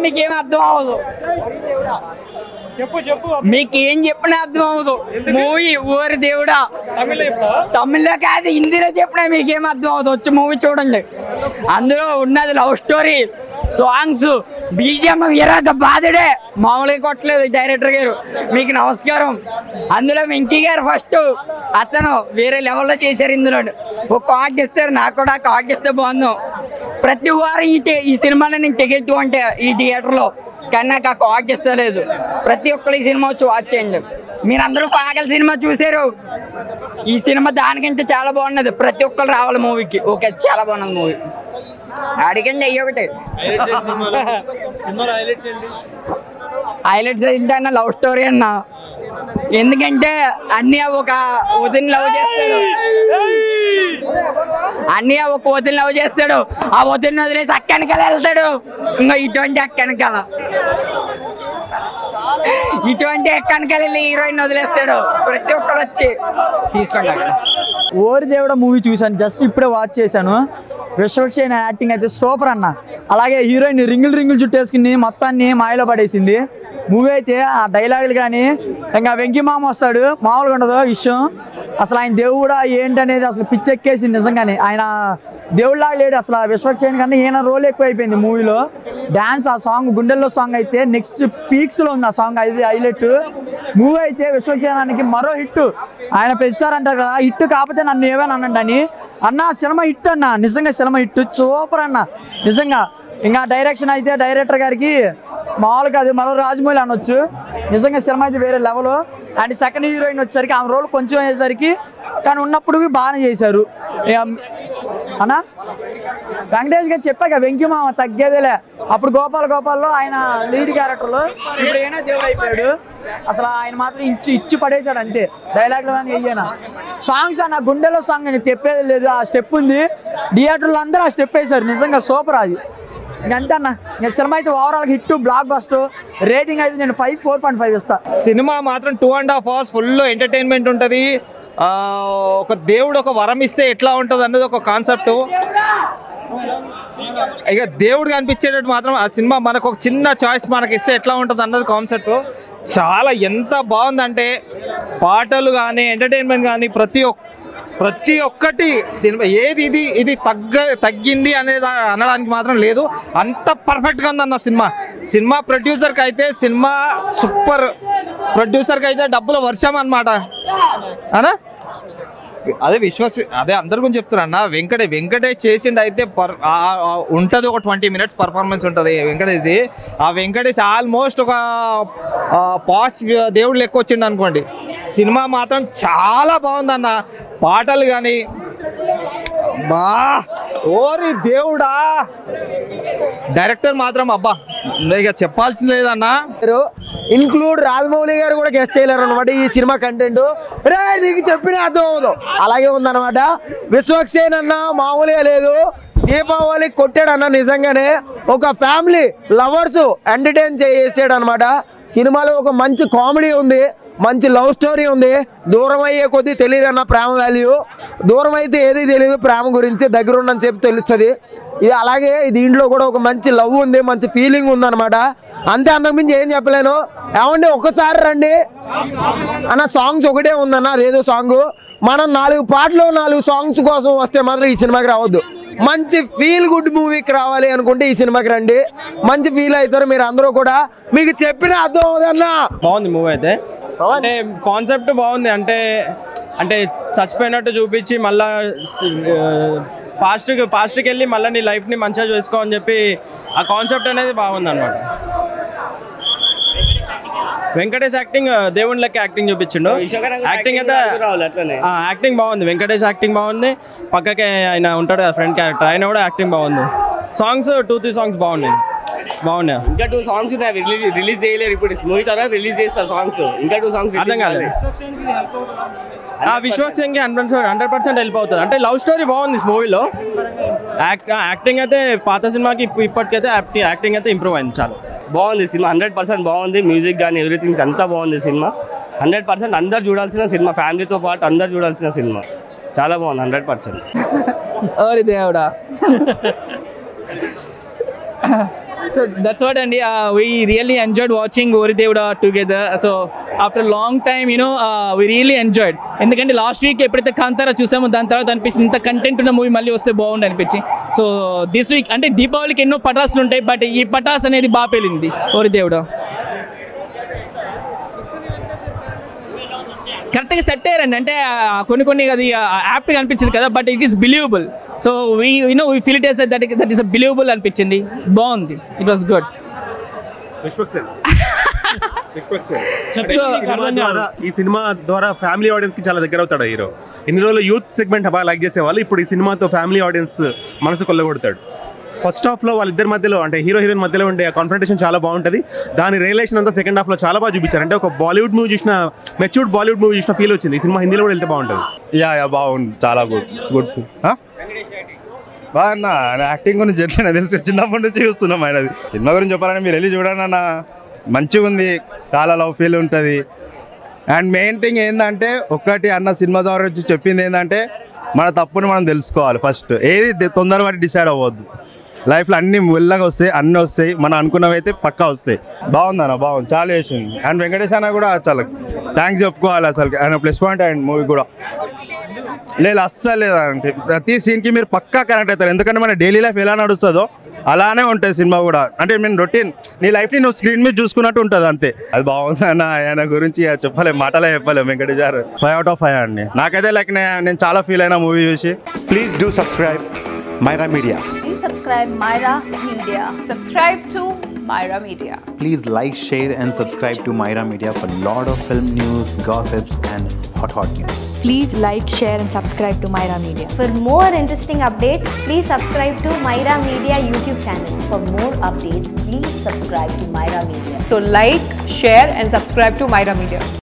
మీకేం అర్థం అవ్వదు చెప్పు చెప్పు మీకేం చెప్పినా అర్థం అవ్వదు మూవీ ఊరి దేవుడా తమిళ ఇప్పుడు తమిళ్లో కాదు హిందీలో చెప్పినా మీకేం అర్థం అవుతుంది వచ్చి మూవీ చూడండి అందులో ఉన్నది లవ్ స్టోరీ సాంగ్స్ బీజిఎం ఇరాక బాధుడే మామూలుగా కొట్టలేదు డైరెక్టర్ గారు మీకు నమస్కారం అందులో వెంకీ గారు ఫస్ట్ అతను వేరే లెవెల్లో చేశారు ఇందులో ఒక కార్డ్ ఇస్తారు నాకు కూడా కార్డ్ ఇస్తే బాగుంది ప్రతి వారం ఈ టి- ఈ సినిమాలో నేను టికెట్ కొంటే ఈ థియేటర్లో కానీ నాకు ఆ కార్డ్ ఇస్తలేదు ప్రతి ఒక్కరు ఈ సినిమా వచ్చి వాచ్ చేయండి మీరందరూ పాగల సినిమా చూసారు ఈ సినిమా దానికంటే చాలా బాగున్నది ప్రతి ఒక్కరు రావాలి మూవీకి ఓకే చాలా బాగున్నది మూవీ అడిగండి అయ్యి ఒకటి సినిమాలో హైలైట్స్ ఏంటి హైలైట్స్ ఏంటన్న లవ్ స్టోరీ అన్న ఎందుకంటే అన్నీ ఒక వదిన లవ్ చేస్తాడు అన్నీ ఒక వదిన లవ్ చేస్తాడు ఆ వదిన వదిలేసి అక్కనికల వెళ్తాడు ఇంకా ఇటువంటి అక్కనికల ఇటువంటి అక్కనికల వెళ్ళి హీరోయిన్ వదిలేస్తాడు ప్రతి ఒక్కరు వచ్చి తీసుకోండి అక్కడ ఓరి దేవుడ మూవీ చూశాను జస్ట్ ఇప్పుడే వాచ్ చేశాను విశ్వక్షేణ యాక్టింగ్ అయితే సూపర్ అన్న అలాగే హీరోయిన్ రింగులు రింగులు చుట్టేసుకుని మొత్తాన్ని మాయలో పడేసింది మూవీ అయితే ఆ డైలాగులు కానీ ఇంకా వెంకీ మామ వస్తాడు మామూలుగా ఉండదు విషయం అసలు ఆయన దేవుడా ఏంటనేది అసలు పిచ్చెక్కేసింది నిజంగానే ఆయన దేవుళ్ళగా లేడు అసలు ఆ విశ్వక్షేణ కన్నా ఈయన రోల్ ఎక్కువ అయిపోయింది మూవీలో డాన్స్ ఆ సాంగ్ గుండెల్లో సాంగ్ అయితే నెక్స్ట్ పీక్స్లో ఉంది ఆ సాంగ్ అది హైలైట్ మూవీ అయితే విశ్వక్షేణానికి మరో హిట్ ఆయన పెంచుతారంటారు కదా హిట్ కాకపోతే నన్ను ఏమైనా అనండి అని అన్న సినిమా హిట్ అన్న నిజంగా సినిమా హిట్ సూపర్ అన్న నిజంగా ఇంకా డైరెక్షన్ అయితే డైరెక్టర్ గారికి మామూలుగా అది మరో రాజమౌళి అనొచ్చు నిజంగా సినిమా అయితే వేరే లెవెల్ అండ్ సెకండ్ హీరోయిన్ వచ్చేసరికి ఆమె రోల్ కొంచెం అయ్యేసరికి కానీ ఉన్నప్పుడు బాగానే చేశారు ఇక అన్నా వెంకటేష్ గారు చెప్పాక వెంకీ మామ తగ్గేదేలే అప్పుడు గోపాల్ గోపాల్లో ఆయన లీడ్ క్యారెక్టర్లో ఇప్పుడు ఏనా దేవుడు అయిపోయాడు అసలు ఆయన మాత్రం ఇచ్చి ఇచ్చి పడేశాడు అంతే డైలాగ్లు కానీ వెయ్యనా సాంగ్స్ అన్న గుండెలో సాంగ్ అని తెప్పేది లేదు ఆ స్టెప్ ఉంది థియేటర్లో అందరూ ఆ స్టెప్ వేశారు నిజంగా సూపర్ అది ఇంకంతే అన్న నేను సినిమా అయితే overall hit blockbuster rating అయితే నేను ఫైవ్ ఫోర్ పాయింట్ ఫైవ్ ఇస్తా సినిమా మాత్రం two and half hours full entertainment ఉంటుంది ఆ, ఒక దేవుడు ఒక వరం ఇస్తే ఎట్లా ఉంటుంది అన్నది ఒక కాన్సెప్ట్ ఇక దేవుడు కనిపించేటట్టు మాత్రం ఆ సినిమా మనకు ఒక చిన్న చాయిస్ మనకి ఇస్తే ఎట్లా ఉంటుంది అన్నది కాన్సెప్ట్ చాలా ఎంత బాగుందంటే పాటలు కానీ ఎంటర్టైన్మెంట్ కానీ ప్రతి ఒక్క ప్రతి ఒక్కటి సినిమా ఏది ఇది ఇది తగ్గ తగ్గింది అనేది అనడానికి మాత్రం లేదు అంత పర్ఫెక్ట్గా ఉందన్న సినిమా సినిమా ప్రొడ్యూసర్కి అయితే సినిమా సూపర్ ప్రొడ్యూసర్కి అయితే డబ్బుల వర్షం అనమాట అనా అదే విశ్వాస్ అదే అందరి గురించి చెప్తున్నా అన్న వెంకటే వెంకటేష్ చేసిండు అయితే పర్ ఆ- ఆ ఉంటుంది ఒక ట్వంటీ మినిట్స్ పర్ఫార్మెన్స్ ఉంటుంది వెంకటేష్ది ఆ వెంకటేష్ ఆల్మోస్ట్ ఒక పాస్ దేవుడు లెక్క వచ్చిండు అనుకోండి సినిమా మాత్రం చాలా బాగుందన్న పాటలు కానీ బా ఓరి దేవుడా డైరెక్టర్ మాత్రం అబ్బా ఇక చెప్పాల్సింది లేదన్నా ఇన్క్లూడ్ రాజమౌళి గారు కూడా గెస్ట్ చేయలేరు అనమాట ఈ సినిమా కంటెంట్ రే నీకు చెప్పిన అర్థం అవదు అలాగే ఉందన్నమాట విశ్వక్సేన్ అన్న మామూలుగా లేదు దీపావళి కొట్టాడన్న నిజంగానే ఒక ఫ్యామిలీ లవర్స్ ఎంటర్టైన్ చేసాడు అనమాట సినిమాలో ఒక మంచి కామెడీ ఉంది మంచి లవ్ స్టోరీ ఉంది దూరం అయ్యే కొద్దీ తెలియదు అన్న ప్రేమ వాల్యూ దూరం అయితే ఏది తెలియదు ప్రేమ గురించి దగ్గర ఉన్నని చెప్పి తెలుస్తుంది ఇది అలాగే దీంట్లో కూడా ఒక మంచి లవ్ ఉంది మంచి ఫీలింగ్ ఉందన్నమాట అంతే అంతకుమించి ఏం చెప్పలేను ఏమండి ఒక్కసారి రండి అన్న సాంగ్స్ ఒకటే ఉందన్న అదేదో సాంగ్ మనం నాలుగు పాటలు నాలుగు సాంగ్స్ కోసం వస్తే మాత్రం ఈ సినిమాకి రావద్దు మంచి ఫీల్ గుడ్ మూవీకి రావాలి అనుకుంటే ఈ సినిమాకి రండి మంచి ఫీల్ అవుతారు మీరు అందరూ కూడా మీకు చెప్పిన అర్థం అవుదన్నా బాగుంది మూవీ అయితే అంటే కాన్సెప్ట్ బాగుంది అంటే అంటే చచ్చిపోయినట్టు చూపించి మళ్ళా పాస్ట్ పాస్ట్కి వెళ్ళి మళ్ళీ నీ లైఫ్ని మంచిగా చూసుకో అని చెప్పి ఆ కాన్సెప్ట్ అనేది బాగుంది అనమాట వెంకటేష్ యాక్టింగ్ దేవుని లెక్క యాక్టింగ్ చూపించిండు యాక్టింగ్ అయితే ఆ, యాక్టింగ్ బాగుంది వెంకటేష్ యాక్టింగ్ బాగుంది పక్కకే ఆయన ఉంటాడు కదా ఫ్రెండ్ క్యారెక్టర్ ఆయన కూడా యాక్టింగ్ బాగుంది సాంగ్స్ టూ త్రీ సాంగ్స్ బాగున్నాయి బాగున్నాయి ఇంకా టూ సాంగ్స్ ఉన్నాయి రిలీజ్ రిలీజ్ చేయలేరు ఇప్పుడు మూవీ తర్వాత రిలీజ్ చేస్తారు సాంగ్స్ ఇంకా టూ సాంగ్స్ అర్థం కాలేదు ఆ విశ్వక్ సింగ్ హండ్రెడ్ హండ్రెడ్ పర్సెంట్ వెళ్ళిపోతుంది అంటే లవ్ స్టోరీ బాగుంది మూవీలో యాక్ట్ యాక్టింగ్ అయితే పాత సినిమాకి ఇప్పు- ఇప్పటికైతే యాక్టి- యాక్టింగ్ అయితే ఇంప్రూవ్ అయింది చాలా బాగుంది సినిమా హండ్రెడ్ పర్సెంట్ బాగుంది మ్యూజిక్ కానీ ఎవ్రీథింగ్ అంతా బాగుంది సినిమా హండ్రెడ్ పర్సెంట్ అందరు చూడాల్సిన సినిమా ఫ్యామిలీతో పాటు అందరు చూడాల్సిన సినిమా చాలా బాగుంది హండ్రెడ్ పర్సెంట్ ఓరి దేవుడా సో దట్స్ వాట్ అండి వీ రియల్లీ ఎంజాయ్డ్ వాచింగ్ ఓరి దేవుడా together so after long time you know we really enjoyed ఎందుకంటే లాస్ట్ వీక్ ఎప్పుడైతే కాంతారా చూసామో దాని తర్వాత అనిపించింది ఇంత కంటెంట్ ఉన్న మూవీ మళ్ళీ వస్తే బాగుండు అనిపించి సో దిస్ వీక్ అంటే దీపావళికి ఎన్నో పటాసులు ఉంటాయి బట్ ఈ పటాస్ అనేది బాగా పేలింది ఓరి దేవుడా కరెక్ట్గా సెట్ అయ్యారండి అంటే ఆ, కొన్ని కొన్ని అది యాప్ట్గా అనిపించింది కదా but it is believable so we you know we feel it as that that is believable అనిపించింది బాగుంది it was good Vishwaksen Vishwaksen so ఈ సినిమా ద్వారా ఈ సినిమా ద్వారా ఫ్యామిలీ ఆడియన్స్ కి చాలా దగ్గర అవుతాడు హీరో ఇన్ని రోజులు యూత్ సెగ్మెంట్ బాగా లైక్ చేసేవాళ్ళు ఇప్పుడు ఈ సినిమాతో ఫ్యామిలీ ఆడియన్స్ మనసు కొల్లగొడతాడు ఫస్ట్ హాఫ్ లో వాళ్ళిద్దరి మధ్యలో అంటే హీరో హీరోయిన్ మధ్యలో ఉండే కాన్ఫ్రంటేషన్ చాలా బాగుంటుంది దాని రియలేషన్ అంతా సెకండ్ హాఫ్ లో చాలా బాగా చూపించారు అంటే ఒక బాలీవుడ్ మూవీ చూసిన మెచ్యూర్డ్ బాలీవుడ్ మూవీ చూసిన ఫీల్ వచ్చింది ఈ సినిమా హిందీలో కూడా వెళ్తే బాగుంటుంది యా యా బాగుంది చాలా గుడ్ గుడ్ బాగా ఆయన యాక్టింగ్ గురించి ఎట్లా తెలుసు చిన్నప్పటి నుంచి చూస్తున్నాం ఆయనది సినిమా గురించి చెప్పాలని మీరు వెళ్ళి చూడండి అన్న మంచిగా ఉంది చాలా లవ్ ఫీల్ ఉంటుంది అండ్ మెయిన్ థింగ్ ఏంటంటే ఒక్కటి అన్న సినిమా ద్వారా వచ్చి చెప్పింది ఏంటంటే మన తప్పుని మనం తెలుసుకోవాలి ఫస్ట్ ఏది ది- తొందరపడి డిసైడ్ అవ్వద్దు లైఫ్లో అన్ని మెల్లగా వస్తాయి అన్నీ వస్తాయి మనం అనుకున్నవి అయితే పక్కా వస్తాయి బాగుంది అన్న బాగుంది చాలా చేసింది అండ్ వెంకటేష్ అన్న కూడా చాలా థ్యాంక్స్ చెప్పుకోవాలి అసలు ఆయన ప్లస్ పాయింట్ అండ్ మూవీ కూడా లేదు అస్సలు లేదంటే ప్రతి సీన్కి మీరు పక్కా కనెక్ట్ అవుతారు ఎందుకంటే మన డైలీ లైఫ్ ఎలా నడుస్తుందో అలానే ఉంటుంది సినిమా కూడా అంటే నేను రొటీన్ నీ లైఫ్ని నువ్వు స్క్రీన్ మీద చూసుకున్నట్టు ఉంటుంది అంతే అది బాగుంది అన్న ఆయన గురించి ఇక చెప్పలేం మాటలే చెప్పలేం వెంకటేష్ గారు ఫైవ్ అవుట్ ఆఫ్ ఫైవ్ అండి నాకైతే లైక్ నేను చాలా ఫీల్ అయినా మూవీ చూసి Please do subscribe Myra Media. Please subscribe Myra Media. Subscribe to Myra Media. Please like, share, and subscribe to Myra Media for lot of film news, gossips, and hot hot news. Please like, share, and subscribe to Myra Media. For more interesting updates, please subscribe to Myra Media YouTube channel. For more updates, please subscribe to Myra Media. So like, share, and subscribe to Myra Media.